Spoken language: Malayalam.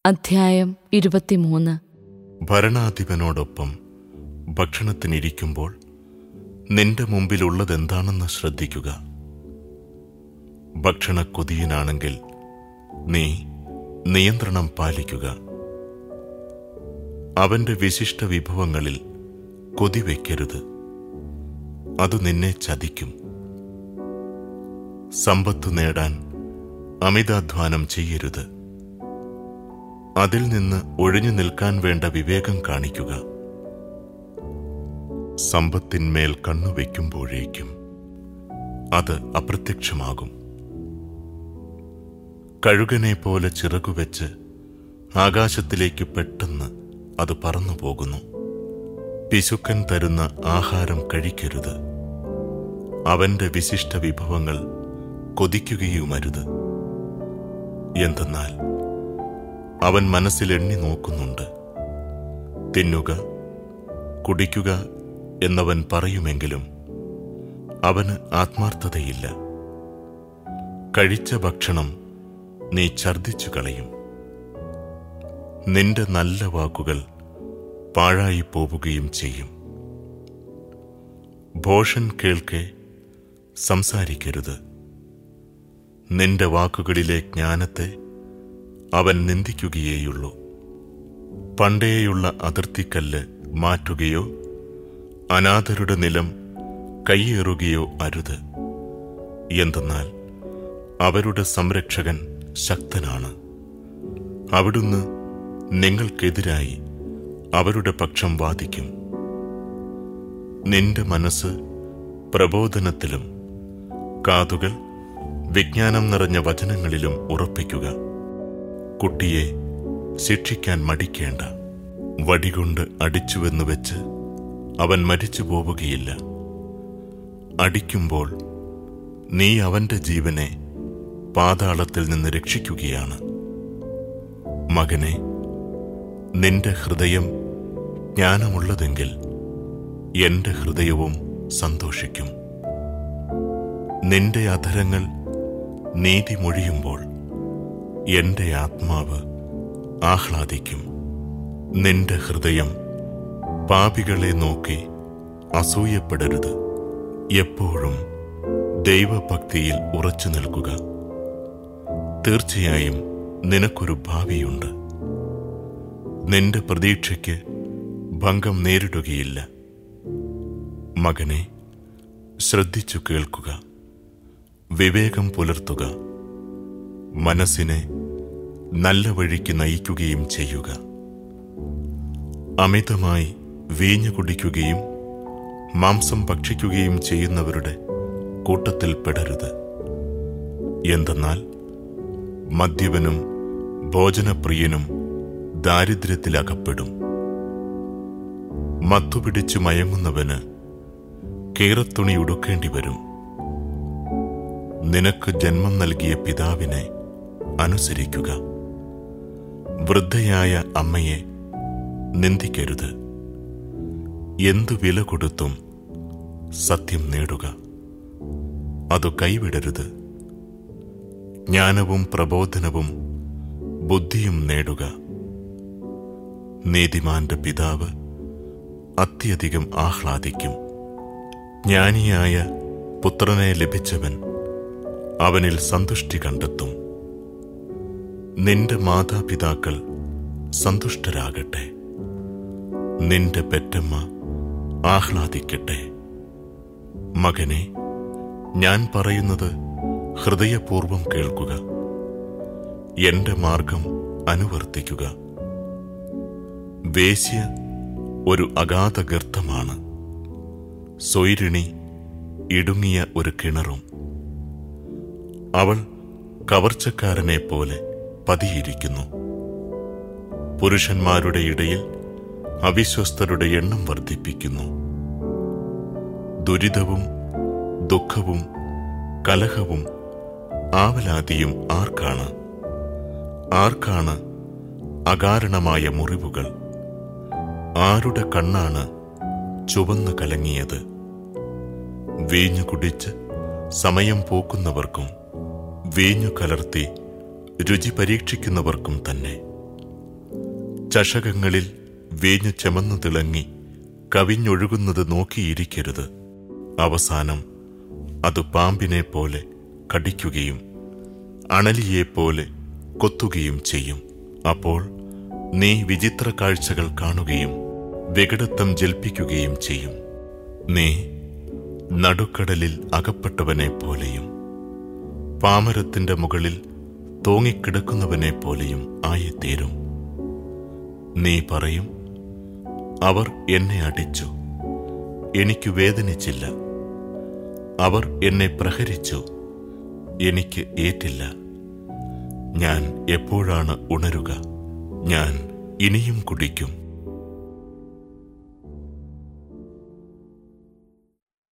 അധ്യായം ഇരുപത്തിമൂന്ന് ഭരണാധിപനോടൊപ്പം ഭക്ഷണത്തിനിരിക്കുമ്പോൾ നിന്റെ മുമ്പിലുള്ളതെന്താണെന്ന് ശ്രദ്ധിക്കുക ഭക്ഷണക്കൊതിയനാണെങ്കിൽ നീ നിയന്ത്രണം പാലിക്കുക അവന്റെ വിശിഷ്ട വിഭവങ്ങളിൽ കൊതി വയ്ക്കരുത് അത് നിന്നെ ചതിക്കും സമ്പത്തു നേടാൻ അമിതാധ്വാനം ചെയ്യരുത് അതിൽ നിന്ന് ഒഴിഞ്ഞു നിൽക്കാൻ വേണ്ട വിവേകം കാണിക്കുക സമ്പത്തിന്മേൽ കണ്ണുവെക്കുമ്പോഴേക്കും അത് അപ്രത്യക്ഷമാകും കഴുകനെ പോലെ ചിറകുവെച്ച് ആകാശത്തിലേക്ക് പെട്ടെന്ന് അത് പറന്നു പോകുന്നു പിശുക്കൻ തരുന്ന ആഹാരം കഴിക്കരുത് അവന്റെ വിശിഷ്ട വിഭവങ്ങൾ കൊതിക്കുകയുമരുത് എന്തെന്നാൽ അവൻ മനസ്സിൽ എണ്ണി നോക്കുന്നുണ്ട് തിന്നുക കുടിക്കുക എന്നവൻ പറയുമെങ്കിലും അവന് ആത്മാർത്ഥതയില്ല കഴിച്ച ഭക്ഷണം നീ ഛർദിച്ചു കളയും നിന്റെ നല്ല വാക്കുകൾ പാഴായി പോവുകയും ചെയ്യും ഭോഷൻ കേൾക്കെ സംസാരിക്കരുത് നിന്റെ വാക്കുകളിലെ ജ്ഞാനത്തെ അവൻ നിന്ദിക്കുകയേയുള്ളൂ പണ്ടേയുള്ള അതിർത്തിക്കല്ല് മാറ്റുകയോ അനാഥരുടെ നിലം കയ്യേറുകയോ അരുത് എന്തെന്നാൽ അവരുടെ സംരക്ഷകൻ ശക്തനാണ് അവിടുന്ന് നിങ്ങൾക്കെതിരായി അവരുടെ പക്ഷം വാദിക്കും നിന്റെ മനസ്സ് പ്രബോധനത്തിലും കാതുകൾ വിജ്ഞാനം നിറഞ്ഞ വചനങ്ങളിലും ഉറപ്പിക്കുക കുട്ടിയെ ശിക്ഷിക്കാൻ മടിക്കേണ്ട വടികൊണ്ട് അടിച്ചുവെന്ന് വെച്ച് അവൻ മരിച്ചു പോവുകയില്ല അടിക്കുമ്പോൾ നീ അവന്റെ ജീവനെ പാതാളത്തിൽ നിന്ന് രക്ഷിക്കുകയാണ് മകനെ നിന്റെ ഹൃദയം ജ്ഞാനമുള്ളതെങ്കിൽ എന്റെ ഹൃദയവും സന്തോഷിക്കും നിന്റെ അധരങ്ങൾ നീതി മൊഴിയുമ്പോൾ എന്റെ ആത്മാവ് ആഹ്ലാദിക്കും നിന്റെ ഹൃദയം പാപികളെ നോക്കി അസൂയപ്പെടരുത് എപ്പോഴും ദൈവഭക്തിയിൽ ഉറച്ചു നിൽക്കുക തീർച്ചയായും നിനക്കൊരു ഭാവിയുണ്ട് നിന്റെ പ്രതീക്ഷയ്ക്ക് ഭംഗം നേരിടുകയില്ല മകനെ ശ്രദ്ധിച്ചു കേൾക്കുക വിവേകം പുലർത്തുക മനസ്സിനെ നല്ല വഴിക്ക് നയിക്കുകയും ചെയ്യുക അമിതമായി വീഞ്ഞു കുടിക്കുകയും മാംസം ഭക്ഷിക്കുകയും ചെയ്യുന്നവരുടെ കൂട്ടത്തിൽ പെടരുത് എന്തെന്നാൽ മദ്യപനും ഭോജനപ്രിയനും ദാരിദ്ര്യത്തിലകപ്പെടും മത്തുപിടിച്ചു മയങ്ങുന്നവന് കീറത്തുണി ഉടുക്കേണ്ടി വരും നിനക്ക് ജന്മം നൽകിയ പിതാവിനെ അനുസരിക്കുക വൃദ്ധയായ അമ്മയെ നിന്ദിക്കരുത് എന്തു വില കൊടുത്തും സത്യം നേടുക അത് കൈവിടരുത് ജ്ഞാനവും പ്രബോധനവും ബുദ്ധിയും നേടുക നീതിമാന്റെ പിതാവ് അത്യധികം ആഹ്ലാദിക്കും ജ്ഞാനിയായ പുത്രനെ ലഭിച്ചവൻ അവനിൽ സന്തുഷ്ടി കണ്ടെത്തും നിന്റെ മാതാപിതാക്കൾ സന്തുഷ്ടരാകട്ടെ നിന്റെ പെറ്റമ്മ ആഹ്ലാദിക്കട്ടെ മകനെ ഞാൻ പറയുന്നത് ഹൃദയപൂർവം കേൾക്കുക എന്റെ മാർഗം അനുവർത്തിക്കുക വേശ്യ ഒരു അഗാധ ഗർത്തമാണ് സ്വൈരിണി ഇടുങ്ങിയ ഒരു കിണറും അവൾ കവർച്ചക്കാരനെ പോലെ പതിയിരിക്കുന്നു പുരുഷന്മാരുടെ ഇടയിൽ അവിശ്വസ്തരുടെ എണ്ണം വർദ്ധിപ്പിക്കുന്നു ദുരിതവും ദുഃഖവും കലഹവും ആവലാതിയും ആർക്കാണ് ആർക്കാണ് അകാരണമായ മുറിവുകൾ ആരുടെ കണ്ണാണ് ചുവന്നു കലങ്ങിയത് വീഞ്ഞു കുടിച്ച് സമയം പോക്കുന്നവർക്കും വീഞ്ഞു കലർത്തി രുചി പരീക്ഷിക്കുന്നവർക്കും തന്നെ ചഷകങ്ങളിൽ വീഞ്ഞു ചെമന്നു തിളങ്ങി കവിഞ്ഞൊഴുകുന്നത് നോക്കിയിരിക്കരുത് അവസാനം അത് പാമ്പിനെ പോലെ കടിക്കുകയും അണലിയെപ്പോലെ കൊത്തുകയും ചെയ്യും അപ്പോൾ നീ വിചിത്ര കാഴ്ചകൾ കാണുകയും വികടത്വം ജൽപ്പിക്കുകയും ചെയ്യും നീ നടുക്കടലിൽ അകപ്പെട്ടവനെ പോലെയും പാമരത്തിന്റെ മുകളിൽ തൂങ്ങിക്കിടക്കുന്നവനെ പോലെയും ആയിത്തീരും നീ പറയും അവർ എന്നെ അടിച്ചു എനിക്ക് വേദനിച്ചില്ല അവർ എന്നെ പ്രഹരിച്ചു എനിക്ക് ഏറ്റില്ല ഞാൻ എപ്പോഴാണ് ഉണരുക ഞാൻ ഇനിയും കുടിക്കും